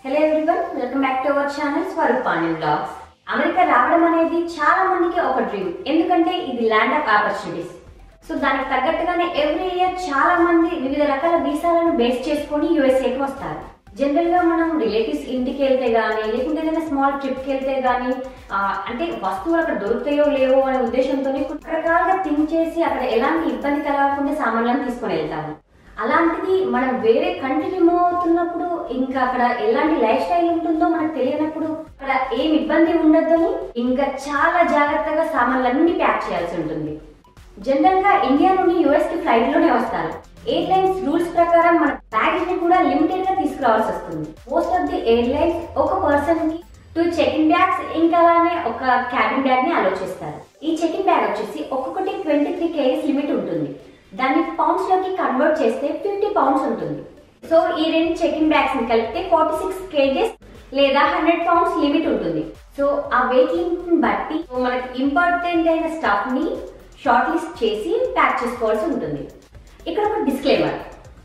hello everyone welcome back to our channel Swarupani blogs America రావడం అనేది చాలా మందికి ఒక డ్రీమ్ ఎందుకంటే ఇది ల్యాండ్ ఆఫ్ ఆపర్చునిటీస్ సో దానికి తగ్గట్టుగానే ఎవ్రీ ఇయర్ చాలా మంది వివిధ రకాల వీసాలను బేస్ చేసుకొని యూఎస్ఏకి వస్తారు జనరల్ గా మనం రిలేటివ్స్ ఇంటికి వెళ్తే గానీ లేకుంటే ఏదైనా స్మాల్ ట్రిప్ కి వెళ్తే గానీ ఆ, అంటే వస్తువులు అక్కడ దొరుకుతాయో లేవో అనే ఉద్దేశంతో రకరకాలుగా థింక్ చేసి అక్కడ ఎలాంటి ఇబ్బంది కలగకుండా సామాన్లను తీసుకొని వెళ్తాము అలాంటిది మనం వేరే కంట్రీకి మూవ్ అవుతున్నప్పుడు ఇంకా అక్కడ ఎలాంటి లైఫ్ స్టైల్ ఉంటుందో మనకు తెలియనప్పుడు అక్కడ ఏం ఇబ్బంది ఉండదని ఇంకా చాలా జాగ్రత్తగా సామాన్లన్నీ ప్యాక్ చేయాల్సి ఉంటుంది జనరల్ గా ఇండియా నుండి యుఎస్ కి ఫ్లైట్ లోనే వస్తారు ఎయిర్లైన్స్ రూల్స్ ప్రకారం మన బ్యాగేజ్ ని కూడా లిమిటెడ్ గా తీసుకురావాల్సి వస్తుంది మోస్ట్ ఆఫ్ ది ఎయిర్లైన్స్ ఒక పర్సన్ కి టూ చెక్ ఇన్ బ్యాగ్స్ ఇంకా అలానే ఒక క్యాబిన్ బ్యాగ్ ని అలో చేస్తారు ఈ చెక్ ఇన్ బ్యాగ్ వచ్చేసి ఒక్కొక్కటి ట్వంటీ త్రీ కేజీస్ లిమిట్ ఉంటుంది దాన్ని పౌండ్స్ లోకి కన్వర్ట్ చేస్తే ఫిఫ్టీ పౌండ్స్ ఉంటుంది సో ఈ రెండు చెక్ ఇన్ బ్యాగ్స్ ని కలిపితే ఫార్టీ సిక్స్ కేజెస్ లేదా హండ్రెడ్ పౌండ్స్ లిమిట్ ఉంటుంది సో ఆ వెయిట్ లిమిట్ ని బట్టి సో మనకి ఇంపార్టెంట్ అయిన స్టాఫ్ ని షార్ట్ లిస్ట్ చేసి ప్యాక్ చేసుకోవాల్సి ఉంటుంది ఇక్కడ ఒక డిస్క్లైమర్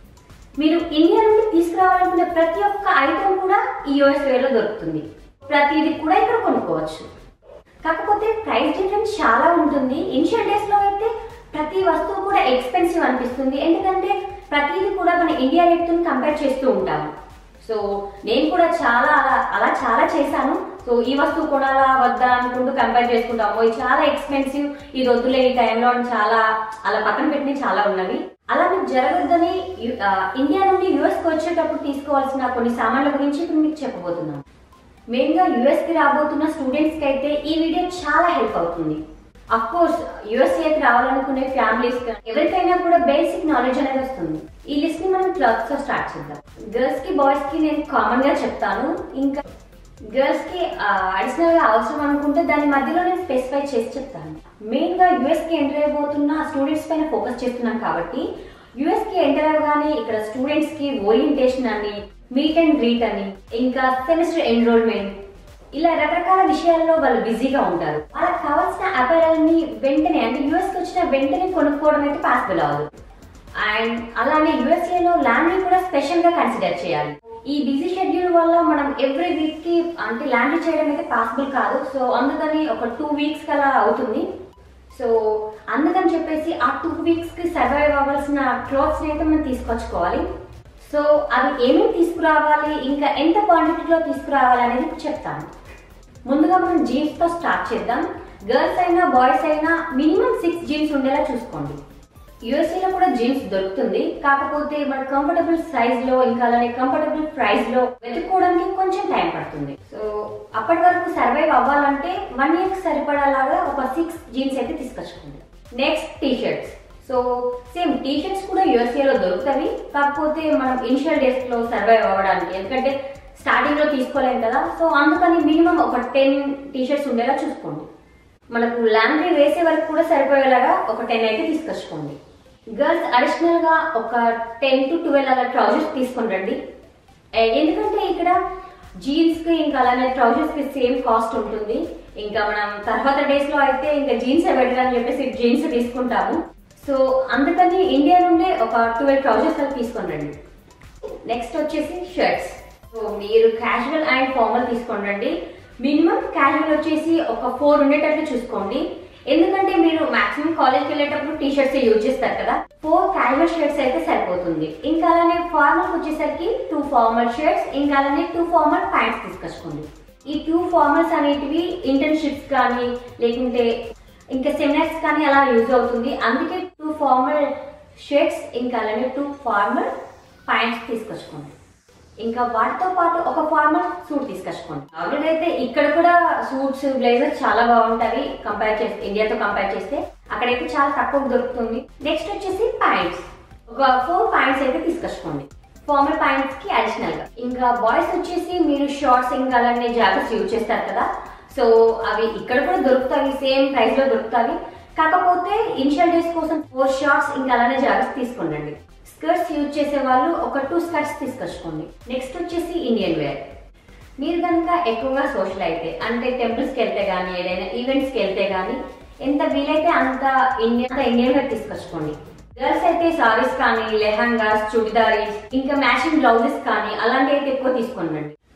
మీరు ఇండియా నుండి తీసుకురావాలనుకునే ప్రతి ఒక్క ఐటమ్ కూడా ఈ USA లో దొరుకుతుంది ప్రతిది కూడా ఇక్కడ కొనుక్కోవచ్చు కాకపోతే ప్రైస్ డిఫరెన్స్ చాలా ఉంటుంది ఇనిషియల్ డేస్ లో అయితే ప్రతి వస్తువు కూడా ఎక్స్పెన్సివ్ అనిపిస్తుంది ఎందుకంటే ప్రతిది కూడా మన ఇండియా రేట్ తో కంపేర్ చేస్తూ ఉంటాము సో నేను కూడా చాలా అలా అలా చాలా చేశాను సో ఈ వస్తువు కొనాలా వద్దా అనుకుంటూ కంపేర్ చేసుకుంటాము ఇది చాలా ఎక్స్పెన్సివ్ ఇది వద్దులే ఈ టైంలో అని చాలా అలా పక్కన పెట్టినవి చాలా ఉన్నవి అలా మీకు జరగద్దని యు- ఆ, ఇండియా నుండి యుఎస్కి వచ్చేటప్పుడు తీసుకోవాల్సిన కొన్ని సామాన్ల గురించి ఇప్పుడు మీకు చెప్పబోతున్నాను మెయిన్ గా యుఎస్ కి రాబోతున్న స్టూడెంట్స్ కి అయితే ఈ వీడియో చాలా హెల్ప్ అవుతుంది అఫ్ కోర్స్ యుఎస్ఏకి రావాలనుకునే ఫ్యామిలీస్ ఎవరికైనా కూడా బేసిక్ నాలెడ్జ్ అనేది వస్తుంది ఈ లిస్ట్ ని మనం క్లబ్స్ తో స్టార్ట్ చేద్దాం గర్ల్స్ కి బాయ్స్ కి నేను కామన్ గా చెప్తాను ఇంకా గర్ల్స్ కి అడిషనల్ గా అవసరం అనుకుంటే దాని మధ్యలో నేను స్పెసిఫై చేసి చెప్తాను మెయిన్ గా యుఎస్ కి ఎంటర్ అయిపోతున్న స్టూడెంట్స్ పైన ఫోకస్ చేస్తున్నాం కాబట్టి యుఎస్ కి ఎంటర్ అవగానే ఇక్కడ స్టూడెంట్స్ కి ఓరియంటేషన్ అని మీట్ అండ్ గ్రీట్ అని ఇంకా సెమిస్టర్ ఎన్రోల్మెంట్ ఇలా రకరకాల విషయాల్లో వాళ్ళు బిజీగా ఉంటారు వాళ్ళకి కావాల్సిన అపైరల్ ని వెంటనే అంటే యుఎస్ కి వచ్చిన వెంటనే కొనుక్కోవడం అయితే పాసిబుల్ అవ్వదు అండ్ అలానే యుఎస్ఏ లో లాండ్రీ కూడా స్పెషల్ గా కన్సిడర్ చేయాలి ఈ బిజీ షెడ్యూల్ వల్ల మనం ఎవ్రీ వీక్ కి అంటే లాండ్రీ చేయడం అయితే పాసిబుల్ కాదు సో అందుకని ఒక టూ వీక్స్ అలా అవుతుంది సో అందుకని చెప్పేసి ఆ టూ వీక్స్ కి సర్వైవ్ అవ్వాల్సిన క్లోత్స్ అయితే మనం తీసుకొచ్చుకోవాలి సో అవి ఏమేమి తీసుకురావాలి ఇంకా ఎంత క్వాంటిటీలో తీసుకురావాలి అనేది ఇప్పుడు చెప్తాను ముందుగా మనం జీన్స్ తో స్టార్ట్ చేద్దాం గర్ల్స్ అయినా బాయ్స్ అయినా మినిమం సిక్స్ జీన్స్ ఉండేలా చూసుకోండి USA లో కూడా జీన్స్ దొరుకుతుంది కాకపోతే మన కంఫర్టబుల్ సైజ్ లో ఇంకా అలానే కంఫర్టబుల్ ప్రైస్ లో వెతుక్కోవడానికి కొంచెం టైం పడుతుంది సో అప్పటి వరకు సర్వైవ్ అవ్వాలంటే వన్ ఇయర్ కి సరిపడాలాగా ఒక సిక్స్ జీన్స్ అయితే తీసుకొచ్చుకోండి next T shirts so same T shirts కూడా USA లో దొరుకుతాయి కాకపోతే మనం ఇనిషియల్ డేస్ లో సర్వైవ్ అవ్వడానికి ఎందుకంటే స్టార్టింగ్ లో తీసుకోలేం కదా సో అందుకని మినిమం ఒక టెన్ టీ షర్ట్స్ ఉండేలా చూసుకోండి మనకు లాండ్రీ వేసే వరకు కూడా సరిపోయేలాగా ఒక టెన్ అయితే తీసుకొచ్చుకోండి గర్ల్స్ అడిషనల్ గా ఒక టెన్ టు ట్వెల్వ్ అలా ట్రౌజర్స్ తీసుకొని రండి ఏ, ఎందుకంటే ఇక్కడ జీన్స్ కి ఇంకా అలానే ట్రౌజర్స్ కి సేమ్ కాస్ట్ ఉంటుంది ఇంకా మనం తర్వాత డేస్ లో అయితే ఇంకా జీన్స్ బెటర్ అని చెప్పేసి జీన్స్ తీసుకుంటాము సో అందుకని ఇండియా నుండే ఒక ట్వెల్వ్ ట్రౌజర్స్ అలా తీసుకొని రండి నెక్స్ట్ వచ్చేసి షర్ట్స్ సో మీరు క్యాజువల్ అండ్ ఫార్మల్ తీసుకోండి రండి మినిమం క్యాజువల్ వచ్చేసి ఒక ఫోర్ ఉండేటట్లు చూసుకోండి ఎందుకంటే మీరు మాక్సిమం కాలేజ్కి వెళ్ళేటప్పుడు టీ షర్ట్స్ యూజ్ చేస్తారు కదా ఫోర్ క్యాజువల్ షర్ట్స్ అయితే సరిపోతుంది ఇంకా అలానే ఫార్మల్ వచ్చేసరికి టూ ఫార్మల్ షర్ట్స్ ఇంకా అలానే టూ ఫార్మల్ ప్యాంట్స్ తీసుకొచ్చుకోండి ఈ టూ ఫార్మల్స్ అనేటివి ఇంటర్న్షిప్స్ కానీ లేకుంటే ఇంకా సెమినార్స్ కానీ అలా యూజ్ అవుతుంది అందుకే టూ ఫార్మల్ షర్ట్స్ ఇంకా అలానే టూ ఫార్మల్ ప్యాంట్స్ తీసుకొచ్చుకోండి ఇంకా వాటితో పాటు ఒక ఫార్మల్ సూట్ తీసుకొచ్చుకోండి ఆల్రెడీ అయితే ఇక్కడ కూడా సూట్స్ బ్లేజర్స్ చాలా బాగుంటాయి కంపేర్ చేస్తే ఇండియాతో కంపేర్ చేస్తే అక్కడైతే చాలా తక్కువ దొరుకుతుంది నెక్స్ట్ వచ్చేసి ప్యాంట్స్ ఒక ఫోర్ ప్యాంట్స్ అయితే తీసుకొచ్చుకోండి ఫార్మల్ ప్యాంట్స్ కి అడిషనల్ గా ఇంకా బాయ్స్ వచ్చేసి మీరు షార్ట్స్ ఇంకా అలానే జాకెట్స్ యూజ్ చేస్తారు కదా సో అవి ఇక్కడ కూడా దొరుకుతాయి సేమ్ ప్రైస్ లో దొరుకుతాయి కాకపోతే ఇనిషియల్ డేస్ కోసం ఫోర్ షార్ట్స్ ఇంకా అలానే జాకెట్స్ తీసుకోండి స్కర్ట్స్ యూజ్ చేసే వాళ్ళు ఒక టూ స్కర్ట్స్ తీసుకొచ్చుకోండి నెక్స్ట్ వచ్చేసి ఇండియన్ వేర్ మీరు కనుక ఎక్కువగా సోషల్ అయితే అంటే టెంపుల్స్కి వెళ్తే కానీ ఏదైనా ఈవెంట్స్కి వెళ్తే కానీ ఎంత వీలైతే అంత ఇండియన్ ఇండియన్ వేర్ తీసుకొచ్చుకోండి గర్ల్స్ అయితే సారీస్ కానీ లెహంగాస్ చుడిదారీస్ ఇంకా మ్యాచింగ్ బ్లౌజెస్ కానీ అలాంటివి అయితే ఎక్కువ తీసుకోండి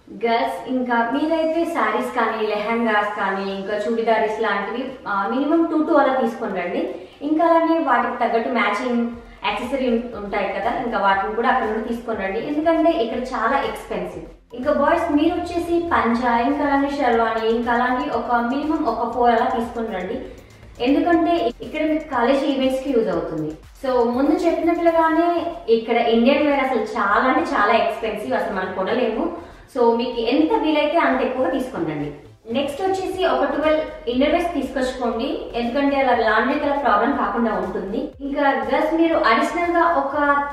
గర్ల్స్ ఇంకా మీరైతే శారీస్ కానీ లెహంగాస్ కానీ ఇంకా చూడిదారీస్ లాంటివి మినిమం టూ టూ అలా తీసుకొని రండి ఇంకా అలానే వాటికి తగ్గట్టు మ్యాచింగ్ యాక్సెసరీ ఉంటాయి కదా ఇంకా వాటిని కూడా అక్కడ నుండి తీసుకొని రండి ఎందుకంటే ఇక్కడ చాలా ఎక్స్పెన్సివ్ ఇంకా బాయ్స్ మీరు వచ్చేసి పంచా ఇంకా అలానే షర్వాణి ఇంకా అలాంటి ఒక మినిమం ఒక ఫోర్ అలా తీసుకొని రండి ఎందుకంటే ఇక్కడ మీకు కాలేజ్ ఈవెంట్స్ కి యూజ్ అవుతుంది సో ముందు చెప్పినట్లుగానే ఇక్కడ ఇండియన్ వేర్ అసలు చాలా అంటే చాలా ఎక్స్పెన్సివ్ అసలు మనం కొనలేము సో మీకు ఎంత వీలైతే అంత ఎక్కువగా తీసుకోండి నెక్స్ట్ వచ్చేసి ఒక ట్వెల్వ్ ఇన్నర్ వేస్ తీసుకొచ్చుకోండి ఎందుకంటే అలా లాండ్రీ కలర్ ప్రాబ్లం కాకుండా ఉంటుంది ఇంకా గర్ల్స్ మీరు అడిషనల్ గా ఒక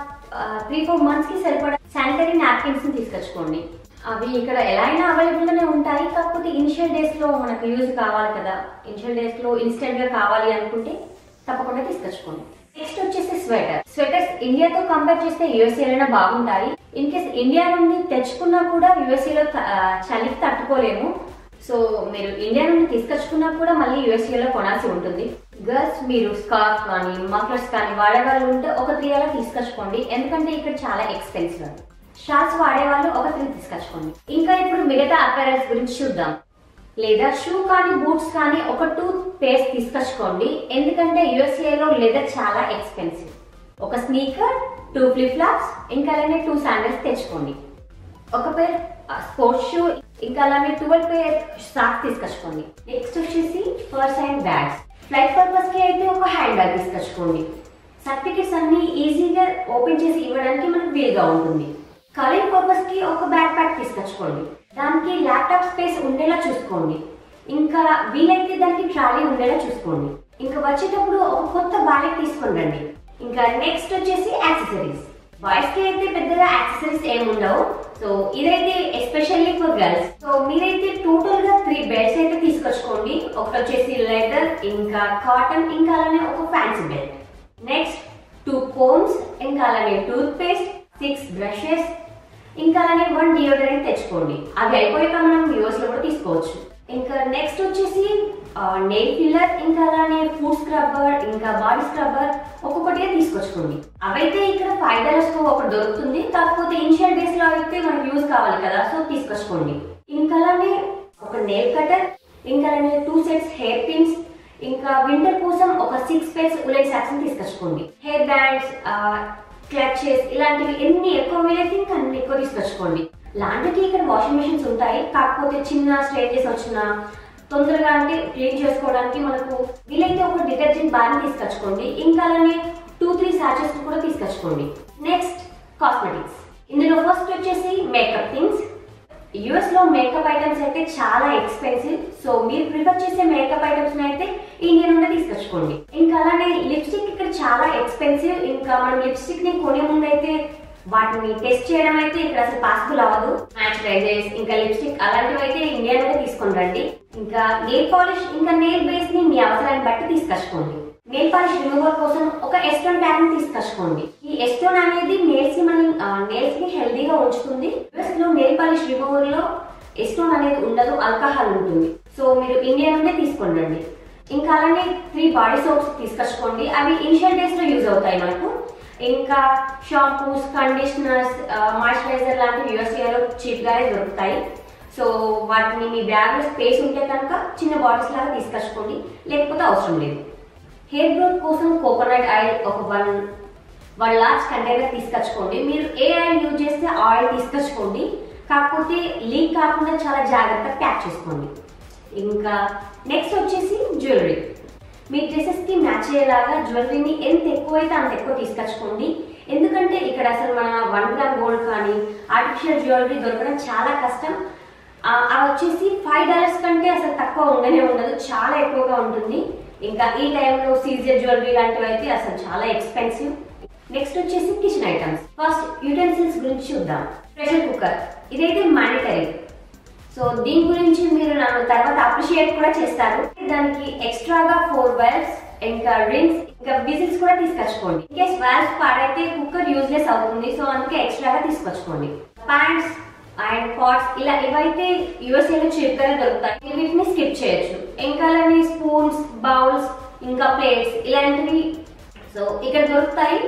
త్రీ ఫోర్ మంత్స్ కి సరిపడా శానిటరీ నాప్కిన్స్ ని తీసుకొచ్చుకోండి అవి ఇక్కడ ఎలా అయినా అవైలబుల్ గానే ఉంటాయి కాకపోతే ఇనిషియల్ డేస్ లో మనకు యూజ్ కావాలి కదా ఇనిషియల్ డేస్ లో ఇన్స్టెంట్ గా కావాలి అనుకుంటే తప్పకుండా తీసుకొచ్చుకోండి నెక్స్ట్ వచ్చేసి స్వెటర్ స్వెటర్స్ ఇండియాతో కంపేర్ చేస్తే యూఎస్ఏలోనే బాగుంటాయి ఇన్ కేస్ ఇండియా నుండి తెచ్చుకున్నా కూడా యూఎస్ఏలో చలికి తట్టుకోలేము సో మీరు ఇండియా నుండి తీసుకొచ్చుకున్నా కూడా మళ్ళీ యూఎస్ఏలో కొనాల్సి ఉంటుంది గర్ల్స్ మీరు స్కార్ఫ్ కానీ మఫ్లర్స్ కానీ వాడేవాళ్ళు ఉంటే ఒక త్రీ అలా తీసుకొచ్చుకోండి ఎందుకంటే ఇక్కడ చాలా ఎక్స్పెన్సివ్ షార్ట్స్ వాడేవాళ్ళు ఒక త్రీ తీసుకొచ్చుకోండి ఇంకా ఇప్పుడు మిగతా అపైరల్స్ గురించి చూద్దాం లేదా షూ కానీ బూట్స్ కానీ ఒక టూ పేర్స్ తీసుకొచ్చుకోండి ఎందుకంటే యుఎస్ఏలో లెదర్ చాలా ఎక్స్పెన్సివ్ ఒక స్నీకర్ టూ ఫ్లిప్ ఫ్లాప్స్ ఇంకా అలానే టూ శాండల్స్ తెచ్చుకోండి ఒక పేర్ స్పోర్ట్స్ షూ ఇంకా అలానే ట్వెల్వ్ పేర్ సాక్స్ తీసుకొచ్చుకోండి నెక్స్ట్ వచ్చేసి purse and bags flight purpose కి అయితే ఒక హ్యాండ్ బ్యాగ్ తీసుకొచ్చుకోండి సర్టిఫికెట్స్ అన్ని ఈజీగా ఓపెన్ చేసి ఇవ్వడానికి మనకు వీలుగా ఉంటుంది కాలేజ్ పర్పస్ కి ఒక బ్యాక్ ప్యాక్ తీసుకొచ్చుకోండి దానికి ల్యాప్టాప్ స్పేస్ ఉండేలా చూసుకోండి ఇంకా వీలైతే దానికి ట్రాలీ ఉండేలా చూసుకోండి ఇంకా వచ్చేటప్పుడు ఒక కొత్త బ్యాలెట్ తీసుకొని రండి ఇంకా నెక్స్ట్ వచ్చేసి యాక్సెసరీస్ బాయ్స్ కి అయితే పెద్దగా యాక్సెసరీస్ ఏమి ఉండవు సో ఇదైతే ఎస్పెషల్లీ ఫర్ గర్ల్స్ సో మీరైతే టోటల్ గా త్రీ బెల్ట్స్ అయితే తీసుకొచ్చుకోండి ఒకటి వచ్చేసి లెదర్ ఇంకా కాటన్ ఇంకా అలానే ఒక fancy belt next two combs ఇంకా అలానే టూత్ పేస్ట్ సిక్స్ బ్రషెస్ ఇంకా అలానే వన్ డియోడరెంట్ తెచ్చుకోండి అవి అయిపోయాక మనం యూఎస్ లో కూడా తీసుకోవచ్చు ఇంకా నెక్స్ట్ వచ్చేసి నెయిల్ ఫిల్లర్ ఇంకా అలానే ఫుడ్ స్క్రబ్బర్ ఇంకా బాడీ స్క్రబ్బర్ ఒక్కొక్కటిగా తీసుకొచ్చుకోండి అవైతే ఇక్కడ ఫైవ్ డాలర్స్ తో ఒకటి దొరుకుతుంది కాకపోతే ఇనిషియల్ డేస్ లో అయితే మనకు యూజ్ కావాలి కదా సో తీసుకొచ్చుకోండి ఇంకా అలానే ఒక నెయిల్ కటర్ ఇంకా అలానే టూ సెట్స్ హెయిర్ పిన్స్ ఇంకా వింటర్ కోసం ఒక సిక్స్ పేర్స్ ఉలెన్ సాక్స్ తీసుకొచ్చుకోండి హెయిర్ బ్యాండ్స్ క్లచెస్ ఇలాంటివి ఎన్ని ఎక్కువ వీలైతే ఇంకా అన్ని ఎక్కువ తీసుకొచ్చుకోండి లాండ్రీకి ఇక్కడ వాషింగ్ మెషిన్స్ ఉంటాయి కాకపోతే చిన్న స్టేజెస్ వచ్చినా తొందరగా అంటే క్లీన్ చేసుకోవడానికి మనకు వీలైతే ఒక డిటర్జెంట్ బాగా తీసుకొచ్చుకోండి ఇంకా అలానే టూ త్రీ సాచెస్ కూడా తీసుకొచ్చుకోండి నెక్స్ట్ కాస్మెటిక్స్ ఇందులో ఫస్ట్ వచ్చేసి మేకప్ థింగ్స్ యుఎస్ లో మేకప్ ఐటమ్స్ అయితే చాలా ఎక్స్పెన్సివ్ సో మీరు ప్రిఫర్ చేసే మేకప్ ఐటమ్స్ అయితే ఇండియా నుండి తీసుకొచ్చుకోండి ఇంకా అలానే లిప్స్టిక్ ఇక్కడ చాలా ఎక్స్పెన్సివ్ ఇంకా మనం లిప్స్టిక్ ని కొనే ముందు అయితే వాటిని టెస్ట్ చేయడం అయితే ఇక్కడ అసలు పాసిబుల్ అవ్వదు మాయిశ్చరైజర్స్ ఇంకా లిప్స్టిక్ అలాంటివి అయితే ఇండియా నుండి తీసుకొని రండి ఇంకా నెయిల్ పాలిష్ ఇంకా నెయిల్ బేస్ ని మీ అవసరాన్ని బట్టి తీసుకొచ్చుకోండి నెయిల్ పాలిష్ రిమూవర్ కోసం ఒక ఎస్టోన్ ట్యాబ్ ని తీసుకొచ్చుకోండి ఈ ఎస్టోన్ అనేది నెయిల్స్ ని మనం నెయిల్స్ ని హెల్దీగా ఉంచుతుంది యూఎస్ లో నెయిల్ పాలిష్ రిమూవర్ లో ఎస్టోన్ అనేది ఉండదు ఆల్కహాల్ ఉంటుంది సో మీరు ఇండియా నుండే తీసుకోండి రండి ఇంకా అలానే త్రీ బాడీ సోప్స్ తీసుకొచ్చుకోండి అవి ఇనిషియల్ డేస్ లో యూజ్ అవుతాయి మనకు ఇంకా షాంపూస్ కండిషనర్స్ మాయిశ్చరైజర్ లాంటివి యూఎస్ఏలో చీప్ గానే దొరుకుతాయి సో వాటిని మీ బ్యాగ్ లో స్పేస్ ఉంటే కనుక చిన్న బాటిల్స్ లాగా తీసుకొచ్చుకోండి లేకపోతే అవసరం లేదు హెయిర్ గ్రోత్ కోసం కోకోనట్ ఆయిల్ ఒక వన్ వన్ లార్జ్ కంటైనర్ తీసుకొచ్చుకోండి మీరు ఏ ఆయిల్ యూజ్ చేస్తే ఆ ఆయిల్ తీసుకొచ్చుకోండి కాకపోతే లీక్ కాకుండా చాలా జాగ్రత్తగా ప్యాక్ చేసుకోండి ఇంకా నెక్స్ట్ వచ్చేసి జ్యువెలరీ మీ డ్రెస్సెస్ కి మ్యాచ్ అయ్యేలాగా జ్యువెలరీని ఎంత ఎక్కువైతే అంత ఎక్కువ తీసుకొచ్చుకోండి ఎందుకంటే ఇక్కడ అసలు మన వన్ గ్రామ్ గోల్డ్ కానీ ఆర్టిఫిషియల్ జ్యువెలరీ దొరకడం చాలా కష్టం ఆ, అవి వచ్చేసి ఫైవ్ డాలర్స్ కంటే అసలు తక్కువ ఉండనే ఉండదు చాలా ఎక్కువగా ఉంటుంది ఇంకా ఈ టైంలో సీజర్ జ్యువెలరీ లాంటివి అయితే అసలు చాలా ఎక్స్పెన్సివ్ నెక్స్ట్ వచ్చేసి కిచెన్ ఐటమ్స్ ఫస్ట్ యూటెన్సిల్స్ గురించి చూద్దాం ప్రెషర్ కుక్కర్ ఇదైతే మ్యాండటరీ సో దీని గురించి మీరు నన్ను తర్వాత అప్రిషియేట్ కూడా చేస్తారు దానికి ఎక్స్ట్రాగా ఫోర్ వెల్స్ ఇంకా రింగ్స్ ఇంకా విజిల్స్ కూడా తీసుకొచ్చుకోండి ఇన్కేస్ వాల్స్ పాడైతే కుక్కర్ యూజ్లెస్ అవుతుంది సో అందుకే ఎక్స్ట్రాగా తీసుకొచ్చుకోండి ప్యాంట్స్ అండ్ పాట్స్ ఇలా ఇవైతే యూఎస్ఏలో చీప్ గానే దొరుకుతాయి వీటిని స్కిప్ చేయొచ్చు ఇంకా అలానే స్పూన్స్ బౌల్స్ ఇంకా ప్లేట్స్ ఇలాంటివి సో ఇక్కడ దొరుకుతాయి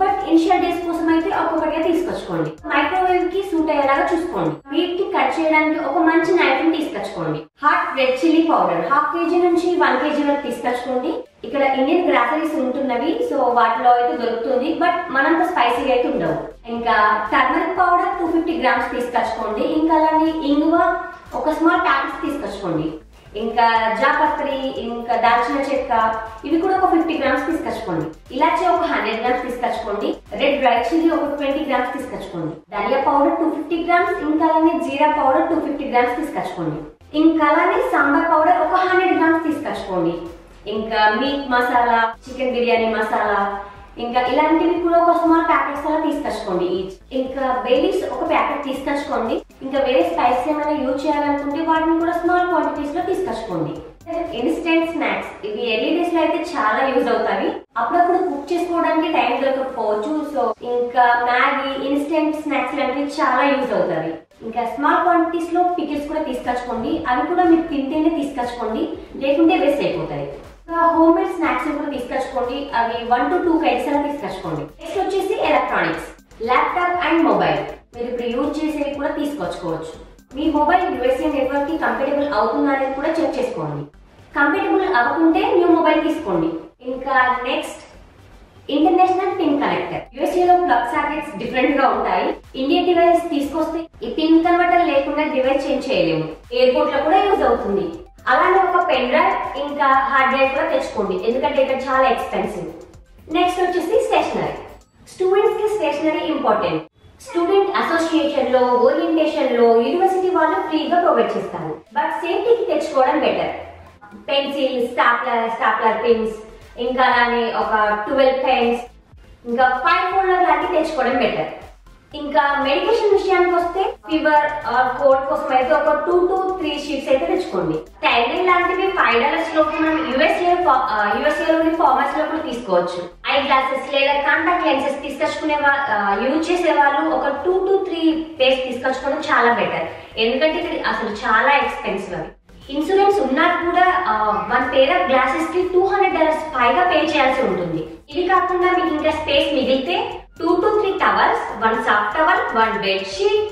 బట్ ఇనిషియల్ డేస్ కోసం అయితే ఒక్కొక్కటిగా తీసుకొచ్చుకోండి మైక్రోవేవ్ కి సూట్ అయ్యేలాగా చూసుకోండి మీట్ కి కట్ చేయడానికి ఒక మంచి నైఫ్ ని తీసుకొచ్చుకోండి hot red chilli powder half KG నుంచి వన్ కేజీ వరకు తీసుకొచ్చుకోండి ఇక్కడ ఇండియన్ గ్రాసరీస్ ఉంటున్నవి సో వాటిలో అయితే దొరుకుతుంది బట్ మనంత స్పైసీగా అయితే ఉండవు ఇంకా turmeric powder two fifty grams తీసుకొచ్చుకోండి ఇంకా అలానే ఇంగువ ఒక స్మాల్ ప్యాకెట్స్ తీసుకొచ్చుకోండి ఇంకా జాపత్రి ఇంకా దాల్చిన చెక్క ఇవి కూడా ఒక ఫిఫ్టీ గ్రామ్స్ తీసుకొచ్చుకోండి ఇలాచి ఒక హండ్రెడ్ గ్రామ్స్ తీసుకొచ్చుకోండి రెడ్ డ్రై చిల్లీ ఒక ట్వంటీ గ్రామ్స్ తీసుకొచ్చుకోండి ధనియా పౌడర్ టూ ఫిఫ్టీ గ్రామ్స్ ఇంకా అలానే జీరా పౌడర్ టూ ఫిఫ్టీ గ్రామ్స్ తీసుకొచ్చుకోండి ఇంకా అలానే సాంబార్ పౌడర్ ఒక హండ్రెడ్ గ్రామ్స్ తీసుకొచ్చుకోండి ఇంకా మీట్ మసాలా చికెన్ బిర్యానీ మసాలా ఇంకా ఇలాంటివి కూడా ఒక స్మాల్ ప్యాకెట్స్ అలా తీసుకొచ్చుకోండి ఈచ్ ఇంకా బేబీస్ ఒక ప్యాకెట్ తీసుకొచ్చుకోండి ఇంకా వేరే స్పైసెస్ ఏమైనా యూజ్ చేయాలనుకుంటే వాటిని కూడా స్మాల్ క్వాంటిటీస్ లో తీసుకొచ్చుకోండి ఇన్స్టెంట్ స్నాక్స్ ఇవి ఎర్లీ డేస్ లో అయితే చాలా యూజ్ అవుతాయి అప్పుడప్పుడు కుక్ చేసుకోవడానికి టైం దొరకకపోవచ్చు సో ఇంకా మ్యాగీ ఇన్స్టెంట్ స్నాక్స్ లాంటివి చాలా యూజ్ అవుతాయి ఇంకా స్మాల్ క్వాంటిటీస్ లో పికిల్స్ కూడా తీసుకొచ్చుకోండి అవి కూడా మీరు తింటేనే తీసుకొచ్చుకోండి లేకుంటే వేస్ట్ అయిపోతాయి హోమ్ మేడ్ స్నాక్స్ కూడా తీసుకొచ్చుకోండి అవి వన్ టు టూ కైట్స్ అలా తీసుకొచ్చుకోండి నెక్స్ట్ వచ్చేసి ఎలక్ట్రానిక్స్ ల్యాప్టాప్ అండ్ మొబైల్ మీరు ఇప్పుడు యూజ్ చేసేవి కూడా తీసుకొచ్చుకోవచ్చు మీ మొబైల్ యూఎస్ఏ నెట్వర్క్ కి కంపాటబుల్ అవుతుందా అనేది కూడా చెక్ చేసుకోండి కంపాటబుల్ అవ్వకుంటే న్యూ మొబైల్ తీసుకోండి ఇంకా next international pin connector USA లో ప్లగ్ సాకెట్స్ డిఫరెంట్ గా ఉంటాయి ఇండియన్ డివైస్ తీసుకొస్తే ఈ పిన్ కన్వర్టర్ లేకుండా డివైస్ చేంజ్ చేయలేము ఎయిర్పోర్ట్ లో కూడా యూజ్ అవుతుంది అలానే ఒక పెన్ డ్రైవ్ ఇంకా హార్డ్ డ్రైవ్ కూడా తెచ్చుకోండి ఎందుకంటే ఇక్కడ చాలా ఎక్స్పెన్సివ్ నెక్స్ట్ వచ్చేసి స్టేషనరీ స్టూడెంట్స్ కి స్టేషనరీ ఇంపార్టెంట్ స్టూడెంట్ అసోసియేషన్ లో ఓరియంటేషన్ లో యూనివర్సిటీ వాళ్ళు ఫ్రీగా ప్రొవైడ్ చేస్తారు బట్ సేఫ్టీకి తెచ్చుకోవడం better pencil stapler stapler pins ఇంకా అలానే ఒక ట్వెల్వ్ పెన్స్ ఇంకా ఫైవ్ ఫోల్డర్ లాంటివి తెచ్చుకోవడం బెటర్ ఇంకా మెడికేషన్ విషయానికి వస్తే ఫీవర్ కోల్డ్ కోసం అయితే ఒక టూ టు త్రీ షీట్స్ అయితే తెచ్చుకోండి టైలరింగ్ లాంటివి ఫైవ్ డాలర్స్ లోపు మనం యుఎస్ఏ యుఎస్ఏ లోని ఫార్మర్స్ లో కూడా తీసుకోవచ్చు ఐ గ్లాసెస్ లేదా కాంటాక్ట్ లెన్సెస్ తీసుకొచ్చుకునే యూజ్ చేసే వాళ్ళు ఒక టూ టు త్రీ పేస్ తీసుకొచ్చుకోవడం చాలా బెటర్ ఎందుకంటే ఇక్కడ అసలు చాలా ఎక్స్పెన్సివ్ అవి ఇన్సూరెన్స్ ఉన్నా కూడా వన్ పేర్ ఆఫ్ గ్లాసెస్ కి టూ హండ్రెడ్ డాలర్స్ పైగా పే చేయాల్సి ఉంటుంది ఇవి కాకుండా మీకు ఇంకా స్పేస్ మిగిలితే two to three towels one soft towel one bed sheet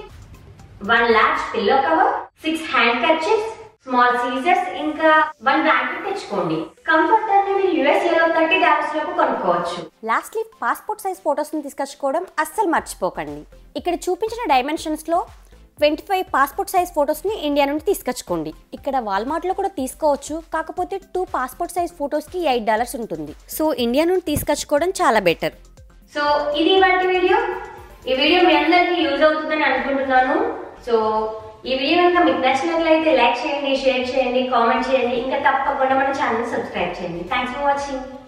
one large pillow cover six handkerchiefs small scissors ఇంకా వన్ బ్లాంకెట్ తెచ్చుకోండి కంఫర్ట్ అనేది మీరు యుఎస్ఏ లో థర్టీ డాలర్స్ లోపు కొనుక్కోవచ్చు లాస్ట్లీ పాస్పోర్ట్ సైజ్ ఫొటోస్ని తీసుకొచ్చుకోవడం అస్సలు మర్చిపోకండి ఇక్కడ చూపించిన డైమెన్షన్స్లో ట్వంటీ ఫైవ్ పాస్పోర్ట్ సైజ్ ఫొటోస్ని ఇండియా నుండి తీసుకొచ్చుకోండి ఇక్కడ వాల్మార్ట్లో కూడా తీసుకోవచ్చు కాకపోతే టూ పాస్పోర్ట్ సైజ్ ఫొటోస్కి ఎయిట్ డాలర్స్ ఉంటుంది సో ఇండియా నుండి తీసుకొచ్చుకోవడం చాలా బెటర్ సో ఇది వాటి వీడియో ఈ వీడియో మీ అందరికీ యూజ్ అవుతుందని అనుకుంటున్నాను సో ఈ వీడియో కనుక మీకు నచ్చినట్లయితే లైక్ చేయండి షేర్ చేయండి కామెంట్ చేయండి ఇంకా తప్పకుండా మన ఛానల్ సబ్స్క్రైబ్ చేయండి థ్యాంక్స్ ఫర్ వాచింగ్